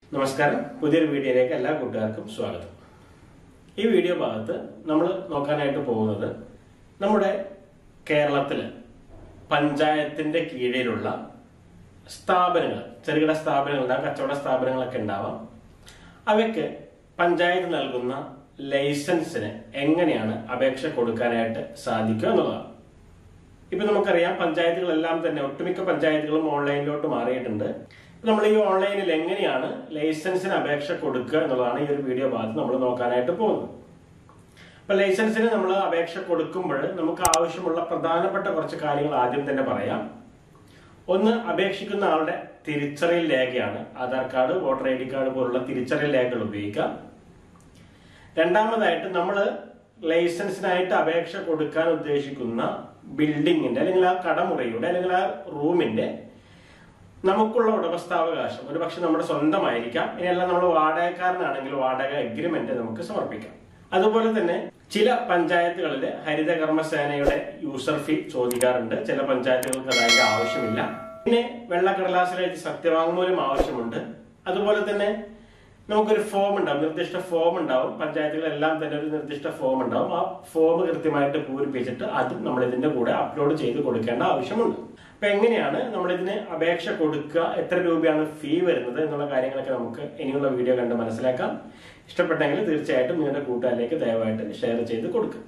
നമസ്കാരം പുതിയൊരു വീഡിയോയിലേക്ക് എല്ലാ കൂട്ടുകാർക്കും സ്വാഗതം ഈ വീഡിയോ ഭാഗത്ത് നമ്മൾ നോക്കാനായിട്ട് പോകുന്നത് നമ്മുടെ കേരളത്തിൽ പഞ്ചായത്തിന്റെ കീഴിലുള്ള സ്ഥാപനങ്ങൾ ചെറുകിട സ്ഥാപനങ്ങൾ ഉണ്ടാകും കച്ചവട സ്ഥാപനങ്ങളൊക്കെ ഉണ്ടാവാം അവയ്ക്ക് പഞ്ചായത്ത് നൽകുന്ന ലൈസൻസിന് എങ്ങനെയാണ് അപേക്ഷ കൊടുക്കാനായിട്ട് സാധിക്കുക എന്നുള്ളതാണ് ഇപ്പൊ നമുക്കറിയാം പഞ്ചായത്തുകളെല്ലാം തന്നെ ഒട്ടുമിക്ക പഞ്ചായത്തുകളും ഓൺലൈനിലോട്ട് മാറിയിട്ടുണ്ട് ഇപ്പൊ നമ്മൾ ഈ ഓൺലൈനിൽ എങ്ങനെയാണ് ലൈസൻസിന് അപേക്ഷ കൊടുക്കുക എന്നുള്ളതാണ് ഈ ഒരു വീഡിയോ ഭാഗത്ത് നമ്മൾ നോക്കാനായിട്ട് പോകുന്നത് അപ്പൊ ലൈസൻസിന് നമ്മൾ അപേക്ഷ കൊടുക്കുമ്പോൾ നമുക്ക് ആവശ്യമുള്ള പ്രധാനപ്പെട്ട കുറച്ച് കാര്യങ്ങൾ ആദ്യം തന്നെ പറയാം ഒന്ന് അപേക്ഷിക്കുന്ന ആളുടെ തിരിച്ചറിയൽ രേഖയാണ് Aadhaar card voter I D card പോലുള്ള തിരിച്ചറിയൽ രേഖകൾ ഉപയോഗിക്കാം രണ്ടാമതായിട്ട് നമ്മൾ ലൈസൻസിനായിട്ട് അപേക്ഷ കൊടുക്കാൻ ഉദ്ദേശിക്കുന്ന ബിൽഡിങ്ങിന്റെ അല്ലെങ്കിൽ ആ കടമുറിയുടെ അല്ലെങ്കിൽ ആ റൂമിന്റെ നമുക്കുള്ള ഉടമസ്ഥാവകാശം ഒരു പക്ഷെ നമ്മുടെ സ്വന്തമായിരിക്കാം ഇനിയെല്ലാം നമ്മൾ വാടകക്കാരനാണെങ്കിൽ വാടക എഗ്രിമെന്റ് നമുക്ക് സമർപ്പിക്കാം അതുപോലെ തന്നെ ചില പഞ്ചായത്തുകളിൽ ഹരിത കർമ്മസേനയുടെ യൂസർ ഫീ ചോദിക്കാറുണ്ട് ചില പഞ്ചായത്തുകൾക്ക് അതിന്റെ ആവശ്യമില്ല പിന്നെ വെള്ളക്കടലാസിലെഴുതി സത്യവാങ്മൂലം ആവശ്യമുണ്ട് അതുപോലെ തന്നെ നമുക്കൊരു ഫോം ഉണ്ടാവും നിർദ്ദിഷ്ട ഫോം ഉണ്ടാവും പഞ്ചായത്തുകളെല്ലാം തന്നെ ഒരു നിർദ്ദിഷ്ട ഫോം ഉണ്ടാവും ആ ഫോം കൃത്യമായിട്ട് പൂരിപ്പിച്ചിട്ട് അതും നമ്മൾ ഇതിന്റെ കൂടെ അപ്ലോഡ് ചെയ്ത് കൊടുക്കേണ്ട ആവശ്യമുണ്ട് അപ്പൊ എങ്ങനെയാണ് നമ്മൾ ഇതിന് അപേക്ഷ കൊടുക്കുക എത്ര രൂപയാണ് ഫീ വരുന്നത് എന്നുള്ള കാര്യങ്ങളൊക്കെ നമുക്ക് ഇനിയുള്ള വീഡിയോ കണ്ട് മനസ്സിലാക്കാം ഇഷ്ടപ്പെട്ടെങ്കിൽ തീർച്ചയായിട്ടും നിങ്ങളുടെ കൂട്ടുകാരിലേക്ക് ദയവായിട്ട് ഷെയർ ചെയ്ത് കൊടുക്കുക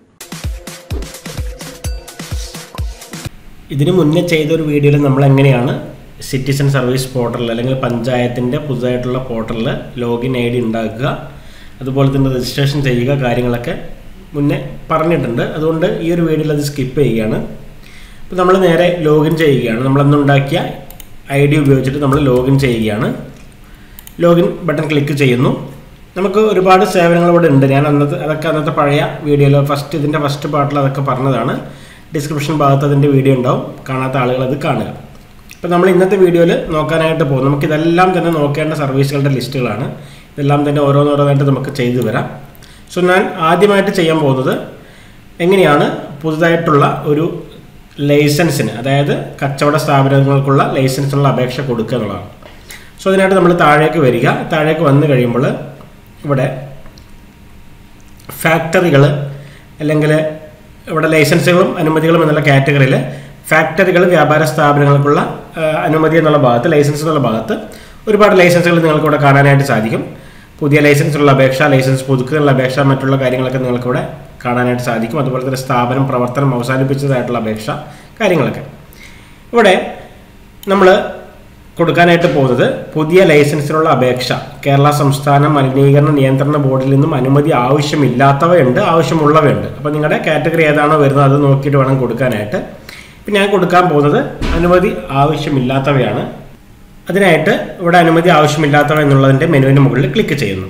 ഇതിനു മുന്നേ ചെയ്ത ഒരു വീഡിയോയിൽ നമ്മൾ എങ്ങനെയാണ് സിറ്റിസൺ സർവീസ് പോർട്ടലിൽ അല്ലെങ്കിൽ പഞ്ചായത്തിൻ്റെ പുതുതായിട്ടുള്ള പോർട്ടലിൽ ലോഗിൻ ഐ ഡി ഉണ്ടാക്കുക അതുപോലെ തന്നെ രജിസ്ട്രേഷൻ ചെയ്യുക കാര്യങ്ങളൊക്കെ മുന്നേ പറഞ്ഞിട്ടുണ്ട് അതുകൊണ്ട് ഈ ഒരു വീഡിയോയിൽ അത് സ്കിപ്പ് ചെയ്യുകയാണ് അപ്പോൾ നമ്മൾ നേരെ ലോഗിൻ ചെയ്യുകയാണ് നമ്മളന്നുണ്ടാക്കിയ ഐ ഡി ഉപയോഗിച്ചിട്ട് നമ്മൾ ലോഗിൻ ചെയ്യുകയാണ് ലോഗിൻ ബട്ടൺ ക്ലിക്ക് ചെയ്യുന്നു നമുക്ക് ഒരുപാട് സേവനങ്ങൾ ഇവിടെ ഉണ്ട് ഞാൻ അന്നത്തെ അതൊക്കെ അന്നത്തെ പഴയ വീഡിയോയിൽ ഫസ്റ്റ് ഇതിൻ്റെ ഫസ്റ്റ് പാർട്ടിൽ അതൊക്കെ പറഞ്ഞതാണ് ഡിസ്ക്രിപ്ഷൻ ഭാഗത്ത് അതിൻ്റെ വീഡിയോ ഉണ്ടാവും കാണാത്ത ആളുകൾ അത് കാണുക അപ്പോൾ നമ്മൾ ഇന്നത്തെ വീഡിയോയിൽ നോക്കാനായിട്ട് പോകും നമുക്ക് ഇതെല്ലാം തന്നെ നോക്കേണ്ട സർവീസുകളുടെ ലിസ്റ്റുകളാണ് ഇതെല്ലാം തന്നെ ഓരോന്നോരോന്നായിട്ട് നമുക്ക് ചെയ്തു വരാം സോ ഞാൻ ആദ്യമായിട്ട് ചെയ്യാൻ പോകുന്നത് എങ്ങനെയാണ് പുതുതായിട്ടുള്ള ഒരു ലൈസൻസിന് അതായത് കച്ചവട സ്ഥാപനങ്ങൾക്കുള്ള ലൈസൻസിനുള്ള അപേക്ഷ കൊടുക്കുക എന്നുള്ളതാണ് സോ അതിനായിട്ട് നമ്മൾ താഴേക്ക് വരിക താഴേക്ക് വന്നു കഴിയുമ്പോൾ ഇവിടെ ഫാക്ടറികൾ അല്ലെങ്കിൽ ഇവിടെ ലൈസൻസുകളും അനുമതികളും എന്നുള്ള കാറ്റഗറിയിൽ ഫാക്ടറികൾ വ്യാപാര സ്ഥാപനങ്ങൾക്കുള്ള ആ, അനുമതി എന്നുള്ള ഭാഗത്ത് ലൈസൻസ് എന്നുള്ള ഭാഗത്ത് ഒരുപാട് ലൈസൻസുകൾ നിങ്ങൾക്ക് ഇവിടെ കാണാനായിട്ട് സാധിക്കും പുതിയ ലൈസൻസിനുള്ള അപേക്ഷ ലൈസൻസ് പുതുക്കുന്നതിനുള്ള അപേക്ഷ മറ്റുള്ള കാര്യങ്ങളൊക്കെ നിങ്ങൾക്ക് ഇവിടെ കാണാനായിട്ട് സാധിക്കും അതുപോലെ തന്നെ സ്ഥാപനം പ്രവർത്തനം അവസാനിപ്പിച്ചതായിട്ടുള്ള അപേക്ഷ കാര്യങ്ങളൊക്കെ ഇവിടെ നമ്മൾ കൊടുക്കാനായിട്ട് പോകുന്നത് പുതിയ ലൈസൻസിനുള്ള അപേക്ഷ കേരള സംസ്ഥാന മലിനീകരണ നിയന്ത്രണ ബോർഡിൽ നിന്നും അനുമതി ആവശ്യമില്ലാത്തവയുണ്ട് ആവശ്യമുള്ളവയുണ്ട് അപ്പോൾ നിങ്ങളുടെ കാറ്റഗറി ഏതാണോ വരുന്നത് അത് നോക്കിയിട്ട് വേണം കൊടുക്കാനായിട്ട് ഇപ്പം ഞാൻ കൊടുക്കാൻ പോകുന്നത് അനുമതി ആവശ്യമില്ലാത്തവയാണ് അതിനായിട്ട് ഇവിടെ അനുമതി ആവശ്യമില്ലാത്തവ എന്നുള്ളതിൻ്റെ മെനുവിന് മുകളിൽ ക്ലിക്ക് ചെയ്യുന്നു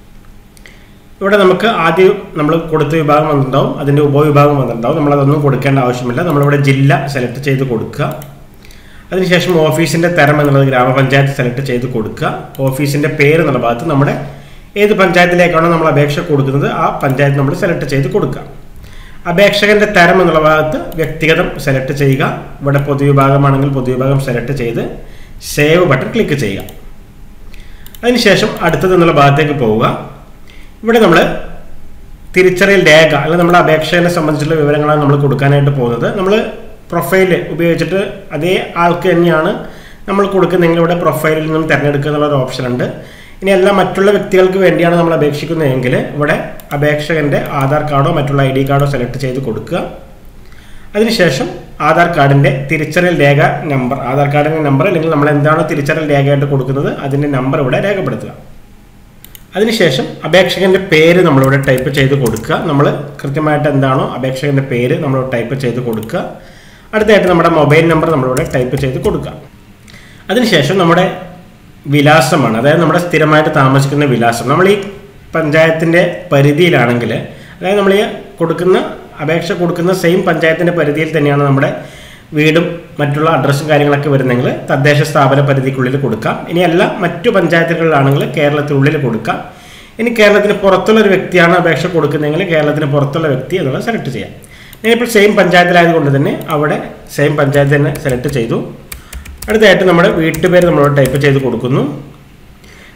ഇവിടെ നമുക്ക് ആദ്യം നമ്മൾ കൊടുത്ത വിഭാഗം വന്നിട്ടുണ്ടാവും അതിൻ്റെ ഉപവിഭാഗം വന്നിട്ടുണ്ടാവും നമ്മളതൊന്നും കൊടുക്കേണ്ട ആവശ്യമില്ല നമ്മളിവിടെ ജില്ല സെലക്ട് ചെയ്ത് കൊടുക്കുക അതിനുശേഷം ഓഫീസിൻ്റെ തരം എന്നുള്ളത് ഗ്രാമപഞ്ചായത്ത് സെലക്ട് ചെയ്ത് കൊടുക്കുക ഓഫീസിൻ്റെ പേര് എന്നുള്ള ഭാഗത്ത് നമ്മുടെ ഏത് പഞ്ചായത്തിലേക്കാണോ നമ്മൾ അപേക്ഷ കൊടുക്കുന്നത് ആ പഞ്ചായത്ത് നമ്മൾ സെലക്ട് ചെയ്ത് കൊടുക്കുക അപേക്ഷകന്റെ തരം എന്നുള്ള ഭാഗത്ത് വ്യക്തിഗതം സെലക്ട് ചെയ്യുക ഇവിടെ പൊതുവിഭാഗമാണെങ്കിൽ പൊതുവിഭാഗം സെലക്ട് ചെയ്ത് സേവ് ബട്ടൺ ക്ലിക്ക് ചെയ്യുക അതിനുശേഷം അടുത്തത് എന്നുള്ള ഭാഗത്തേക്ക് പോവുക ഇവിടെ നമ്മൾ തിരിച്ചറിയൽ രേഖ അല്ലെങ്കിൽ നമ്മുടെ അപേക്ഷയെ സംബന്ധിച്ചുള്ള വിവരങ്ങളാണ് നമ്മൾ കൊടുക്കാനായിട്ട് പോകുന്നത് നമ്മൾ പ്രൊഫൈൽ ഉപയോഗിച്ചിട്ട് അതേ ആൾക്ക് തന്നെയാണ് നമ്മൾ കൊടുക്കുന്നതെങ്കിൽ ഇവിടെ പ്രൊഫൈലിൽ നിന്നും തിരഞ്ഞെടുക്കുക എന്നുള്ള ഒരു ഓപ്ഷൻ ഉണ്ട് ഇനി എല്ലാം മറ്റുള്ള വ്യക്തികൾക്ക് വേണ്ടിയാണ് നമ്മൾ അപേക്ഷിക്കുന്നതെങ്കിൽ ഇവിടെ അപേക്ഷകന്റെ ആധാർ കാർഡോ മറ്റുള്ള ഐ ഡി കാർഡോ സെലക്ട് ചെയ്ത് കൊടുക്കുക അതിനുശേഷം ആധാർ കാർഡിന്റെ തിരിച്ചറിയൽ രേഖ നമ്പർ ആധാർ കാർഡിന്റെ നമ്പർ അല്ലെങ്കിൽ നമ്മൾ എന്താണോ തിരിച്ചറിയൽ രേഖയായിട്ട് കൊടുക്കുന്നത് അതിന്റെ നമ്പർ ഇവിടെ രേഖപ്പെടുത്തുക അതിനുശേഷം അപേക്ഷകന്റെ പേര് നമ്മളിവിടെ ടൈപ്പ് ചെയ്ത് കൊടുക്കുക നമ്മൾ കൃത്യമായിട്ട് എന്താണോ അപേക്ഷകന്റെ പേര് നമ്മൾ ടൈപ്പ് ചെയ്ത് കൊടുക്കുക അടുത്തായിട്ട് നമ്മുടെ മൊബൈൽ നമ്പർ നമ്മളിവിടെ ടൈപ്പ് ചെയ്ത് കൊടുക്കുക അതിനുശേഷം നമ്മുടെ വിലാസമാണ് അതായത് നമ്മുടെ സ്ഥിരമായിട്ട് താമസിക്കുന്ന വിലാസം നമ്മൾ ഈ പഞ്ചായത്തിൻ്റെ പരിധിയിലാണെങ്കിൽ അതായത് നമ്മൾ ഈ കൊടുക്കുന്ന അപേക്ഷ കൊടുക്കുന്ന സെയിം പഞ്ചായത്തിൻ്റെ പരിധിയിൽ തന്നെയാണ് നമ്മുടെ വീടും മറ്റുള്ള അഡ്രസ്സും കാര്യങ്ങളൊക്കെ വരുന്നെങ്കിൽ തദ്ദേശ സ്ഥാപന പരിധിക്കുള്ളിൽ കൊടുക്കാം ഇനി അല്ല മറ്റു പഞ്ചായത്തുകളിലാണെങ്കിൽ കേരളത്തിനുള്ളിൽ കൊടുക്കാം ഇനി കേരളത്തിന് പുറത്തുള്ള ഒരു വ്യക്തിയാണ് അപേക്ഷ കൊടുക്കുന്നതെങ്കിൽ കേരളത്തിന് പുറത്തുള്ള വ്യക്തി എന്നുള്ളത് സെലക്ട് ചെയ്യാം ഞാനിപ്പോൾ സെയിം പഞ്ചായത്തിലായതുകൊണ്ട് തന്നെ അവിടെ സെയിം പഞ്ചായത്ത് തന്നെ സെലക്ട് ചെയ്തു അടുത്തതായിട്ട് നമ്മുടെ വീട്ടുപേര് നമ്മളോട് ടൈപ്പ് ചെയ്ത് കൊടുക്കുന്നു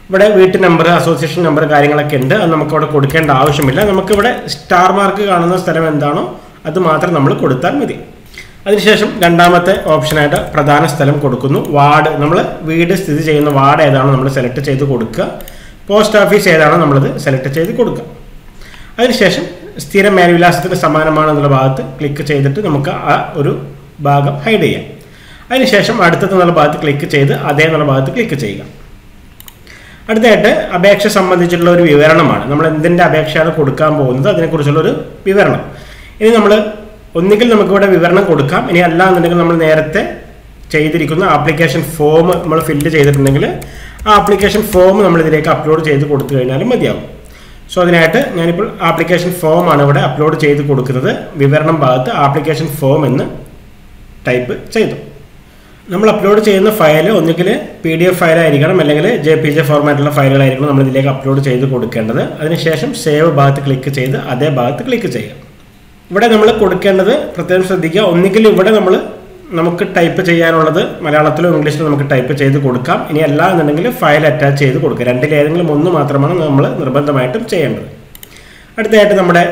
ഇവിടെ വീട്ടു നമ്പർ അസോസിയേഷൻ നമ്പർ കാര്യങ്ങളൊക്കെ ഉണ്ട് അത് നമുക്ക് അവിടെ കൊടുക്കേണ്ട ആവശ്യമില്ല നമുക്കിവിടെ സ്റ്റാർ മാർക്ക് കാണുന്ന സ്ഥലം എന്താണോ അത് മാത്രം നമ്മൾ കൊടുത്താൽ മതി അതിനുശേഷം രണ്ടാമത്തെ ഓപ്ഷനായിട്ട് പ്രധാന സ്ഥലം കൊടുക്കുന്നു വാർഡ് നമ്മൾ വീട് സ്ഥിതി ചെയ്യുന്ന വാർഡ് ഏതാണോ നമ്മൾ സെലക്ട് ചെയ്ത് കൊടുക്കുക പോസ്റ്റ് ഓഫീസ് ഏതാണോ നമ്മളത് സെലക്ട് ചെയ്ത് കൊടുക്കുക അതിനുശേഷം സ്ഥിര മേൽവിലാസത്തിന് സമാനമാണെന്നുള്ള ഭാഗത്ത് ക്ലിക്ക് ചെയ്തിട്ട് നമുക്ക് ആ ഒരു ഭാഗം ഹൈഡ് ചെയ്യാം അതിനുശേഷം അടുത്തെന്നുള്ള ഭാഗത്ത് ക്ലിക്ക് ചെയ്ത് അതേ എന്നുള്ള ഭാഗത്ത് ക്ലിക്ക് ചെയ്യുക അടുത്തായിട്ട് അപേക്ഷ സംബന്ധിച്ചിട്ടുള്ള ഒരു വിവരണമാണ് നമ്മൾ എന്തിൻ്റെ അപേക്ഷയാണ് കൊടുക്കാൻ പോകുന്നത് അതിനെക്കുറിച്ചുള്ള ഒരു വിവരണം ഇനി നമ്മൾ ഒന്നുകിൽ നമുക്കിവിടെ വിവരണം കൊടുക്കാം ഇനി അല്ല എന്നുണ്ടെങ്കിൽ നമ്മൾ നേരത്തെ ചെയ്തിരിക്കുന്ന ആപ്ലിക്കേഷൻ ഫോം നമ്മൾ ഫില്ല് ചെയ്തിട്ടുണ്ടെങ്കിൽ ആ ആപ്ലിക്കേഷൻ ഫോം നമ്മൾ ഇതിലേക്ക് അപ്ലോഡ് ചെയ്ത് കൊടുത്തു കഴിഞ്ഞാലും മതിയാവും സോ അതിനായിട്ട് ഞാനിപ്പോൾ ആപ്ലിക്കേഷൻ ഫോം ആണ് ഇവിടെ അപ്ലോഡ് ചെയ്ത് കൊടുക്കുന്നത് വിവരണം ഭാഗത്ത് ആപ്ലിക്കേഷൻ ഫോം എന്ന് ടൈപ്പ് ചെയ്തു നമ്മൾ അപ്ലോഡ് ചെയ്യുന്ന ഫയൽ ഒന്നുകിൽ പി ഡി എഫ് ഫയലായിരിക്കണം അല്ലെങ്കിൽ ജെ പി ജെ ഫോർമാറ്റുള്ള ഫയലുകളായിരിക്കണം നമ്മൾ ഇതിലേക്ക് അപ്ലോഡ് ചെയ്ത് കൊടുക്കേണ്ടത് അതിനുശേഷം സേവ് ഭാഗത്ത് ക്ലിക്ക് ചെയ്ത് അതേ ഭാഗത്ത് ക്ലിക്ക് ചെയ്യുക ഇവിടെ നമ്മൾ കൊടുക്കേണ്ടത് പ്രത്യേകം ശ്രദ്ധിക്കുക ഒന്നുകിൽ ഇവിടെ നമ്മൾ നമുക്ക് ടൈപ്പ് ചെയ്യാനുള്ളത് മലയാളത്തിലോ ഇംഗ്ലീഷിലോ നമുക്ക് ടൈപ്പ് ചെയ്ത് കൊടുക്കാം ഇനി അല്ല എന്നുണ്ടെങ്കിൽ ഫയൽ അറ്റാച്ച് ചെയ്ത് കൊടുക്കുക രണ്ടിൽ ഏതെങ്കിലും ഒന്ന് മാത്രമാണ് നമ്മൾ നിർബന്ധമായിട്ടും ചെയ്യേണ്ടത് അടുത്തതായിട്ട് നമ്മുടെ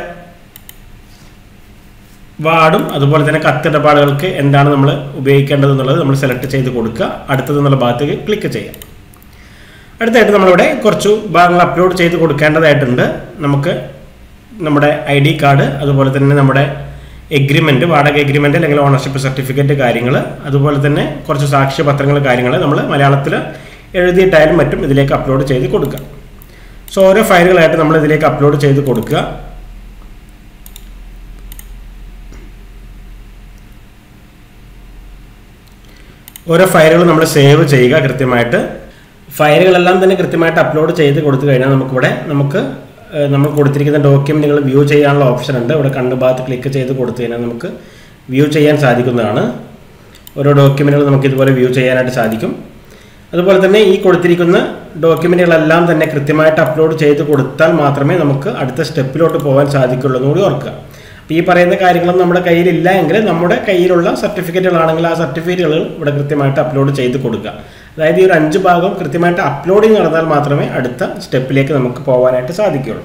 വാർഡും അതുപോലെ തന്നെ കത്തിടപാടുകൾക്ക് എന്താണ് നമ്മൾ ഉപയോഗിക്കേണ്ടത് എന്നുള്ളത് നമ്മൾ സെലക്ട് ചെയ്ത് കൊടുക്കുക അടുത്തത് എന്നുള്ള ഭാഗത്തേക്ക് ക്ലിക്ക് ചെയ്യാം അടുത്തായിട്ട് നമ്മളിവിടെ കുറച്ച് ഭാഗങ്ങൾ അപ്ലോഡ് ചെയ്ത് കൊടുക്കേണ്ടതായിട്ടുണ്ട് നമുക്ക് നമ്മുടെ ഐ ഡി കാർഡ് അതുപോലെ തന്നെ നമ്മുടെ എഗ്രിമെൻ്റ് വാടക എഗ്രിമെൻ്റ് അല്ലെങ്കിൽ ഓണർഷിപ്പ് സർട്ടിഫിക്കറ്റ് കാര്യങ്ങൾ അതുപോലെ തന്നെ കുറച്ച് സാക്ഷ്യപത്രങ്ങൾ കാര്യങ്ങൾ നമ്മൾ മലയാളത്തിൽ എഴുതിയിട്ടായാലും മറ്റും ഇതിലേക്ക് അപ്ലോഡ് ചെയ്ത് കൊടുക്കുക സോ ഓരോ ഫയലുകളായിട്ട് നമ്മൾ ഇതിലേക്ക് അപ്ലോഡ് ചെയ്ത് കൊടുക്കുക ഓരോ ഫയലുകൾ നമ്മൾ സേവ് ചെയ്യുക കൃത്യമായിട്ട് ഫയലുകളെല്ലാം തന്നെ കൃത്യമായിട്ട് അപ്ലോഡ് ചെയ്ത് കൊടുത്തു കഴിഞ്ഞാൽ നമുക്കിവിടെ നമുക്ക് ഏഹ്, നമ്മൾ കൊടുത്തിരിക്കുന്ന ഡോക്യുമെൻറ്റുകൾ വ്യൂ ചെയ്യാനുള്ള ഓപ്ഷൻ ഉണ്ട് ഇവിടെ കണ്ണ് ഭാഗത്ത് ക്ലിക്ക് ചെയ്ത് കൊടുത്തു കഴിഞ്ഞാൽ നമുക്ക് വ്യൂ ചെയ്യാൻ സാധിക്കുന്നതാണ് ഓരോ ഡോക്യുമെൻറ്റുകൾ നമുക്ക് ഇതുപോലെ വ്യൂ ചെയ്യാനായിട്ട് സാധിക്കും അതുപോലെ തന്നെ ഈ കൊടുത്തിരിക്കുന്ന ഡോക്യുമെൻറ്റുകളെല്ലാം തന്നെ കൃത്യമായിട്ട് അപ്ലോഡ് ചെയ്ത് കൊടുത്താൽ മാത്രമേ നമുക്ക് അടുത്ത സ്റ്റെപ്പിലോട്ട് പോകാൻ സാധിക്കുള്ളൂ എന്ന് കൂടി ഓർക്കുക അപ്പോൾ ഈ പറയുന്ന കാര്യങ്ങളൊന്നും നമ്മുടെ കയ്യിലില്ല എങ്കിൽ നമ്മുടെ കയ്യിലുള്ള സർട്ടിഫിക്കറ്റുകളാണെങ്കിൽ ആ സർട്ടിഫിക്കറ്റുകൾ ഇവിടെ കൃത്യമായിട്ട് അപ്ലോഡ് ചെയ്ത് കൊടുക്കുക അതായത് ഈ ഒരു അഞ്ച് ഭാഗം കൃത്യമായിട്ട് അപ്ലോഡിങ് നടന്നാൽ മാത്രമേ അടുത്ത സ്റ്റെപ്പിലേക്ക് നമുക്ക് പോകാനായിട്ട് സാധിക്കുകയുള്ളൂ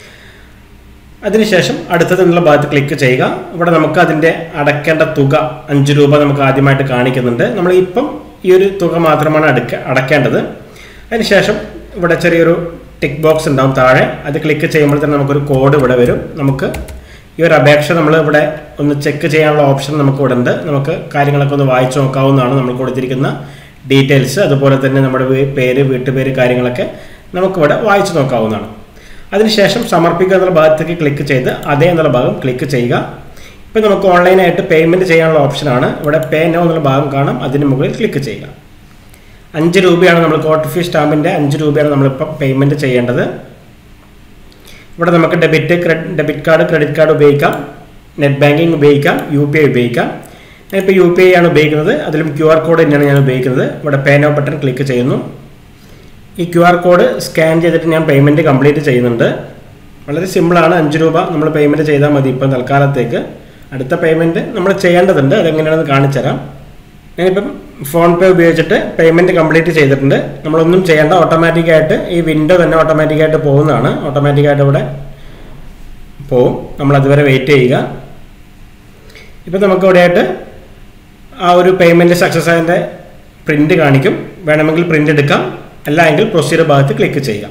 അതിനുശേഷം അടുത്തത് എന്നുള്ള ഭാഗത്ത് ക്ലിക്ക് ചെയ്യുക ഇവിടെ നമുക്ക് അതിൻ്റെ അടയ്ക്കേണ്ട തുക അഞ്ച് രൂപ നമുക്ക് ആദ്യമായിട്ട് കാണിക്കുന്നുണ്ട് നമ്മൾ ഇപ്പം ഈ ഒരു തുക മാത്രമാണ് അടയ്ക്ക അടയ്ക്കേണ്ടത് അതിനുശേഷം ഇവിടെ ചെറിയൊരു ടിക്ക് ബോക്സ് ഉണ്ടാവും താഴെ അത് ക്ലിക്ക് ചെയ്യുമ്പോൾ തന്നെ നമുക്കൊരു കോഡ് ഇവിടെ വരും നമുക്ക് ഈ ഒരു അപേക്ഷ നമ്മൾ ഇവിടെ ഒന്ന് ചെക്ക് ചെയ്യാനുള്ള ഓപ്ഷൻ നമുക്ക് ഇവിടെ ഉണ്ട് നമുക്ക് കാര്യങ്ങളൊക്കെ ഒന്ന് വായിച്ചു നോക്കാവുന്നതാണ് നമ്മൾ കൊടുത്തിരിക്കുന്ന ഡീറ്റെയിൽസ് അതുപോലെ തന്നെ നമ്മുടെ വീ- പേര് വീട്ടുപേര് കാര്യങ്ങളൊക്കെ നമുക്കിവിടെ വായിച്ചു നോക്കാവുന്നതാണ് അതിനുശേഷം സമർപ്പിക്കുക എന്നുള്ള ഭാഗത്തേക്ക് ക്ലിക്ക് ചെയ്ത് അതേ എന്നുള്ള ഭാഗം ക്ലിക്ക് ചെയ്യുക ഇപ്പം നമുക്ക് ഓൺലൈനായിട്ട് പേയ്മെൻറ്റ് ചെയ്യാനുള്ള ഓപ്ഷനാണ് ഇവിടെ പേ നോ എന്നുള്ള ഭാഗം കാണാം അതിന് മുകളിൽ ക്ലിക്ക് ചെയ്യുക അഞ്ച് രൂപയാണ് നമ്മൾ കോട്ട് ഫീ സ്റ്റാമ്പിൻ്റെ അഞ്ച് രൂപയാണ് നമ്മളിപ്പം പേയ്മെൻറ്റ് ചെയ്യേണ്ടത് ഇവിടെ നമുക്ക് debit debit card credit card ഉപയോഗിക്കാം നെറ്റ് ബാങ്കിങ് ഉപയോഗിക്കാം യു പി ഐ ഉപയോഗിക്കാം ഞാനിപ്പോൾ യു പി ഐ ആണ് ഉപയോഗിക്കുന്നത് അതിലും ക്യു ആർ കോഡ് തന്നെയാണ് ഞാൻ ഉപയോഗിക്കുന്നത് ഇവിടെ പേ നോ ബട്ടൺ ക്ലിക്ക് ചെയ്യുന്നു ഈ ക്യു ആർ കോഡ് സ്കാൻ ചെയ്തിട്ട് ഞാൻ പേയ്മെൻറ്റ് കംപ്ലീറ്റ് ചെയ്യുന്നുണ്ട് വളരെ സിമ്പിളാണ് അഞ്ച് രൂപ നമ്മൾ പേയ്മെൻറ്റ് ചെയ്താൽ മതി ഇപ്പം തൽക്കാലത്തേക്ക് അടുത്ത പേയ്മെൻറ്റ് നമ്മൾ ചെയ്യേണ്ടതുണ്ട് അതെങ്ങനെയാണെന്ന് കാണിച്ചു തരാം ഞാനിപ്പം ഫോൺ പേ ഉപയോഗിച്ചിട്ട് പേയ്മെൻറ്റ് കംപ്ലീറ്റ് ചെയ്തിട്ടുണ്ട് നമ്മളൊന്നും ചെയ്യേണ്ട ഓട്ടോമാറ്റിക്കായിട്ട് ഈ വിൻഡോ തന്നെ ഓട്ടോമാറ്റിക്കായിട്ട് പോകുന്നതാണ് ഓട്ടോമാറ്റിക്കായിട്ട് ഇവിടെ പോവും നമ്മൾ അതുവരെ വെയിറ്റ് ചെയ്യുക ഇപ്പം നമുക്ക് ഇവിടെയായിട്ട് ആ ഒരു പേയ്മെൻറ്റ് സക്സസ് ആയതിൻ്റെ പ്രിൻ്റ് കാണിക്കും വേണമെങ്കിൽ പ്രിൻ്റ് എടുക്കാം അല്ല എങ്കിൽ പ്രൊസീജിയർ ഭാഗത്ത് ക്ലിക്ക് ചെയ്യാം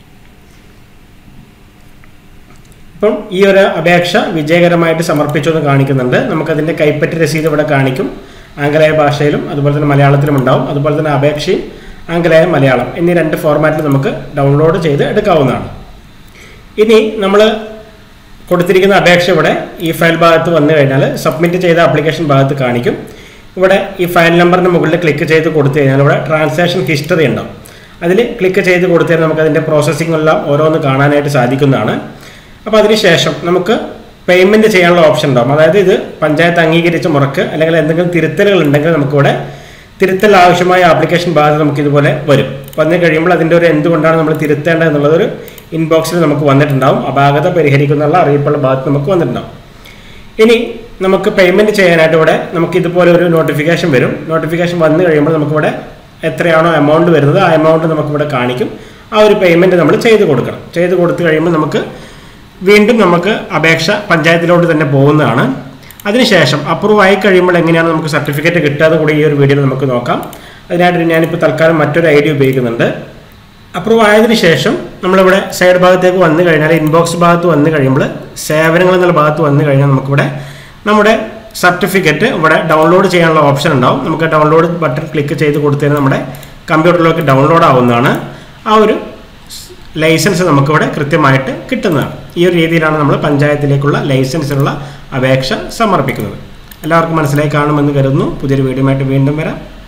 ഇപ്പം ഈ ഒരു അപേക്ഷ വിജയകരമായിട്ട് സമർപ്പിച്ചു എന്ന് കാണിക്കുന്നുണ്ട് നമുക്കതിൻ്റെ കൈപ്പറ്റി രസീത് ഇവിടെ കാണിക്കും ആംഗലേയ ഭാഷയിലും അതുപോലെ തന്നെ മലയാളത്തിലും ഉണ്ടാവും അതുപോലെ തന്നെ അപേക്ഷയും ആംഗലേയ മലയാളം എന്നീ രണ്ട് ഫോർമാറ്റിൽ നമുക്ക് ഡൗൺലോഡ് ചെയ്ത് എടുക്കാവുന്നതാണ് ഇനി നമ്മൾ കൊടുത്തിരിക്കുന്ന അപേക്ഷ ഇവിടെ ഈ ഫയൽ ഭാഗത്ത് വന്നു കഴിഞ്ഞാൽ സബ്മിറ്റ് ചെയ്ത ആപ്ലിക്കേഷൻ ഭാഗത്ത് കാണിക്കും ഇവിടെ ഈ ഫയൽ നമ്പറിന് മുകളിൽ ക്ലിക്ക് ചെയ്ത് കൊടുത്തു കഴിഞ്ഞാൽ ഇവിടെ ട്രാൻസാക്ഷൻ ഹിസ്റ്ററി ഉണ്ടാവും അതിൽ ക്ലിക്ക് ചെയ്ത് കൊടുത്തു കഴിഞ്ഞാൽ നമുക്ക് അതിൻ്റെ പ്രോസസ്സിംഗ് എല്ലാം ഓരോന്ന് കാണാനായിട്ട് സാധിക്കുന്നതാണ് അപ്പോൾ അതിനുശേഷം നമുക്ക് പേയ്മെൻറ്റ് ചെയ്യാനുള്ള ഓപ്ഷൻ ഉണ്ടാവും അതായത് ഇത് പഞ്ചായത്ത് അംഗീകരിച്ച മുറക്ക് അല്ലെങ്കിൽ എന്തെങ്കിലും തിരുത്തലുകൾ ഉണ്ടെങ്കിൽ നമുക്കിവിടെ തിരുത്തൽ ആവശ്യമായ ആപ്ലിക്കേഷൻ ഭാഗത്ത് നമുക്ക് ഇതുപോലെ വരും വന്നു കഴിയുമ്പോൾ അതിൻ്റെ ഒരു എന്തുകൊണ്ടാണ് നമ്മൾ തിരുത്തേണ്ടത് എന്നുള്ളത് ഒരു ഇൻബോക്സിൽ നമുക്ക് വന്നിട്ടുണ്ടാവും അപാകത പരിഹരിക്കുന്നുള്ള അറിയിപ്പുള്ള ഭാഗത്ത് നമുക്ക് വന്നിട്ടുണ്ടാവും ഇനി നമുക്ക് പേയ്മെൻറ്റ് ചെയ്യാനായിട്ട് ഇവിടെ നമുക്ക് ഇതുപോലെ ഒരു നോട്ടിഫിക്കേഷൻ വരും നോട്ടിഫിക്കേഷൻ വന്നു കഴിയുമ്പോൾ നമുക്കിവിടെ എത്രയാണോ എമൗണ്ട് വരുന്നത് ആ എമൗണ്ട് നമുക്കിവിടെ കാണിക്കും ആ ഒരു പേയ്മെൻറ്റ് നമ്മൾ ചെയ്ത് കൊടുക്കണം ചെയ്ത് കൊടുത്തു കഴിയുമ്പോൾ നമുക്ക് വീണ്ടും നമുക്ക് അപേക്ഷ പഞ്ചായത്തിലോട്ട് തന്നെ പോകുന്നതാണ് അതിനുശേഷം അപ്രൂവ് ആയി കഴിയുമ്പോൾ എങ്ങനെയാണ് നമുക്ക് സർട്ടിഫിക്കറ്റ് കിട്ടുക എന്ന് കൂടി ഈ ഒരു വീഡിയോയിൽ നമുക്ക് നോക്കാം അതിനായിട്ട് ഞാനിപ്പോൾ തൽക്കാലം മറ്റൊരു ഐഡിയ ഉപയോഗിക്കുന്നുണ്ട് അപ്രൂവ് ആയതിനു ശേഷം നമ്മളിവിടെ സൈഡ് ഭാഗത്തേക്ക് വന്നു കഴിഞ്ഞാൽ ഇൻബോക്സ് ഭാഗത്ത് വന്നു കഴിയുമ്പോൾ സേവനങ്ങൾ എന്നുള്ള ഭാഗത്ത് വന്നു കഴിഞ്ഞാൽ നമുക്കിവിടെ നമ്മുടെ സർട്ടിഫിക്കറ്റ് ഇവിടെ ഡൗൺലോഡ് ചെയ്യാനുള്ള ഓപ്ഷൻ ഉണ്ടാവും നമുക്ക് ഡൗൺലോഡ് ബട്ടൺ ക്ലിക്ക് ചെയ്ത് കൊടുത്തതിന് നമ്മുടെ കമ്പ്യൂട്ടറിലേക്ക് ഡൗൺലോഡ് ആവുന്നതാണ് ആ ഒരു ലൈസൻസ് നമുക്കിവിടെ കൃത്യമായിട്ട് കിട്ടുന്നതാണ് ഈ ഒരു രീതിയിലാണ് നമ്മൾ പഞ്ചായത്തിലേക്കുള്ള ലൈസൻസിനുള്ള അപേക്ഷ സമർപ്പിക്കുന്നത് എല്ലാവർക്കും മനസ്സിലായി കാണുമെന്ന് കരുതുന്നു പുതിയൊരു വീഡിയോ ആയിട്ട് വീണ്ടും വരാം